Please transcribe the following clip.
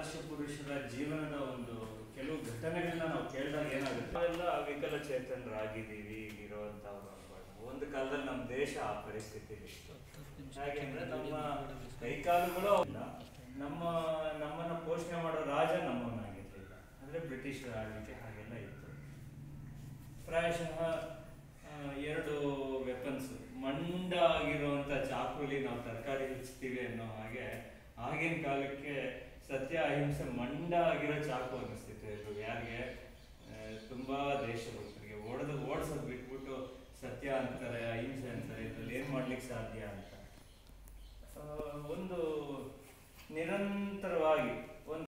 ಆದರ್ಶ ಪುರುಷರ ಜೀವನದ ಒಂದು ಕೆಲವು ಘಟನೆಗಳನ್ನ ನಾವು ಕೇಳಿದಾಗ ಏನಾಗುತ್ತೆ ನಾವೆಲ್ಲ ವಿಕಲಚೇತನರಾಗಿದ್ದೀವಿ ಇರುವಂತವ್ರು ಅನ್ಕೊಂಡು ಒಂದು ಕಾಲದಲ್ಲಿ ನಮ್ಮ ದೇಶ ಆ ಪರಿಸ್ಥಿತಿ ಇತ್ತು ಹಾಗೆಂದ್ರೆ ನಮ್ಮ ಕೈಕಾಲುಗಳು ಇಲ್ಲ ನಮ್ಮ ನಮ್ಮನ್ನ ಪೋಷಣೆ ಮಾಡೋ ರಾಜ ನಮ್ಮವನಾಗಿರ್ಲಿಲ್ಲ ಅಂದ್ರೆ ಬ್ರಿಟಿಷರ ಆಳ್ವಿಕೆ ಹಾಗೆಲ್ಲ ಇತ್ತು ಪ್ರಾಯಶಃ ಆ, ಎರಡು ವೆಪನ್ಸ್ ಮಂಡ ಆಗಿರುವಂತ ಚಾಕುಲಿ ನಾವು ತರಕಾರಿ ಹೆಚ್ಚುತ್ತೀವಿ ಅನ್ನೋ ಹಾಗೆ ಆಗಿನ ಕಾಲಕ್ಕೆ ಸತ್ಯ ಅಹಿಂಸೆ ಮಂಡ ಆಗಿರೋ ಚಾಕು ಅನ್ನಿಸ್ತಿತ್ತು ಇದು ಯಾರಿಗೆ ಆ, ತುಂಬಾ ದೇಶಭಕ್ತರಿಗೆ ಓಡದ ಓಡಿಸೋದು ಬಿಟ್ಬಿಟ್ಟು ಸತ್ಯ ಅಂತಾರೆ ಅಹಿಂಸೆ ಅಂತಾರೆ ಇದ್ರಲ್ಲಿ ಏನ್ ಮಾಡ್ಲಿಕ್ಕೆ ಸಾಧ್ಯ ಅಂತ ಆ, ಒಂದು ನಿರಂತರವಾಗಿ ಒಂದು